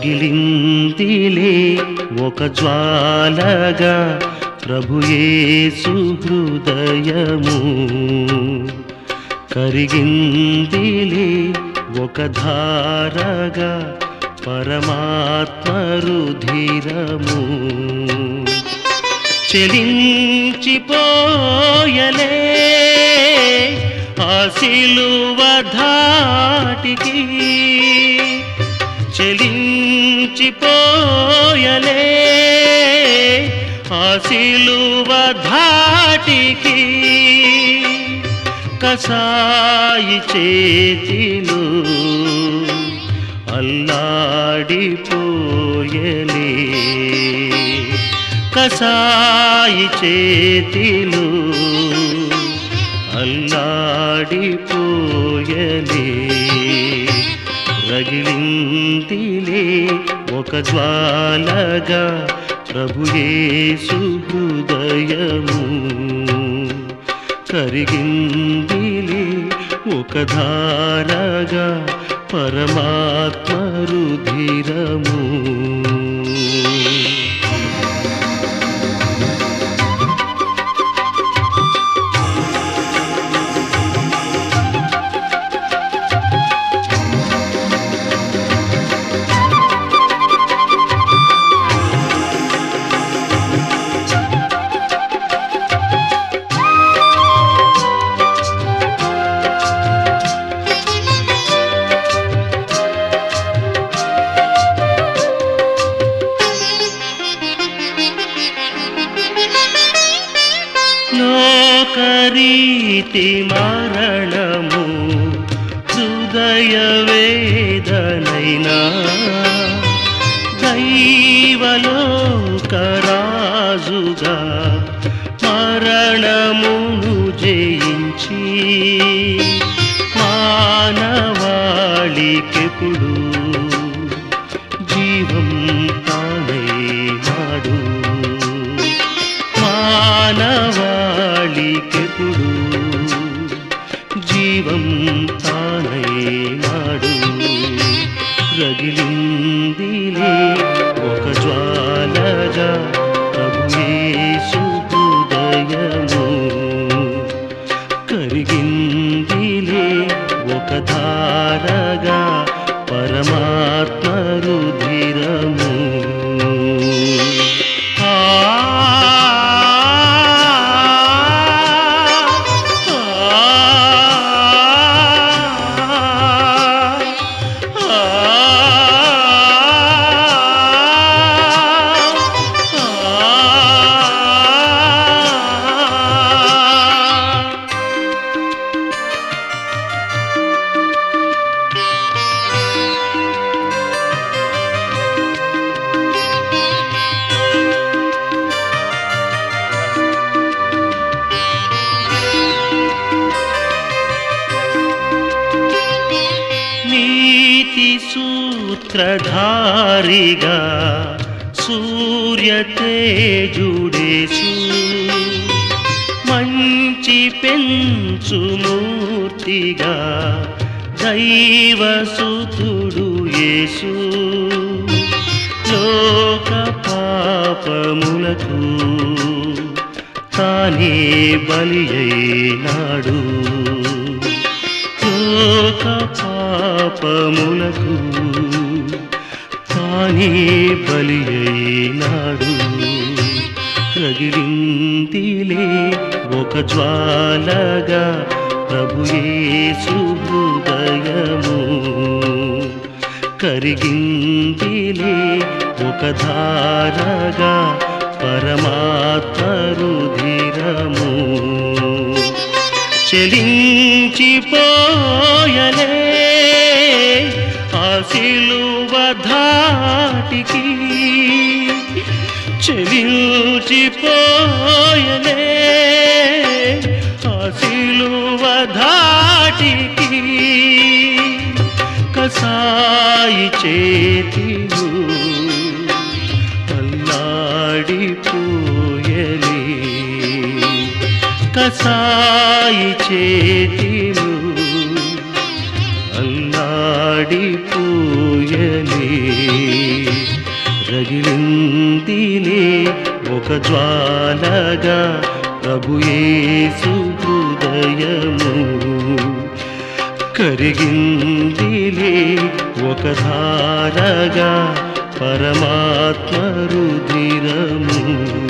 రగిలిందిలే ఒక జ్వాలగా ప్రభుయేసు హృదయము కరిగిందిలే ఒక ధారగా పరమాత్మ రుధిరము చెలించిపోయలే ఆ సిలువ ధాటికి చెలించిపోయలే ఆ సిలువ ధాటికి కసాయి చేతిలో అల్లాడిపోయలే కసాయి చేతిలో అల్లాడిపోయలే రగిలిందిలే ఒక జ్వాలగా ప్రభుయేసు హృదయము కరిగిందిలే ఒక ధారగా పరమాత్మ రుధిరము లోకరీతి మరణము హృదయ వేదనైనా దైవలోకరాజుగా మరణమును జయించి మానవాళికెప్పుడు జీవం తానైనాడు మానవాళికెప్పుడు జీవం తానైనాడు రగిలిందిలే ఒక జ్వాలగా ప్రభుయేసు హృదయము కరిగిందిలే ఒక ధారగా పరమాత్మ రుధిరము ఆ నీతి సూత్రధారిగా సూర్య తేజుడేసు మంచి పెంచు మూర్తిగా దైవసుతుడు యేసు లోక పాపములకు తానే బలి అయినాడు లోక పాపములకు తానే బలి అయినాడు రగిలిందిలే ఒక జ్వాలగా ప్రభుయేసు హృదయము కరిగిందిలే ఒక ధారగా పరమాత్మ రుధిరము చెలించిపోయలే ఆ సిలువ ధాటికి చెలించిపోయలే ఆ సిలువ ధాటికి కసాయి చేతిలు అల్లాడిపోయలే కసాయి చేతిలు అల్లా వేలాడిపోయలే రగిలిందిలే ఒక జ్వాలగా ప్రభుయేసు హృదయము కరిగిందిలే ఒక ధారగా పరమాత్మ రుధిరము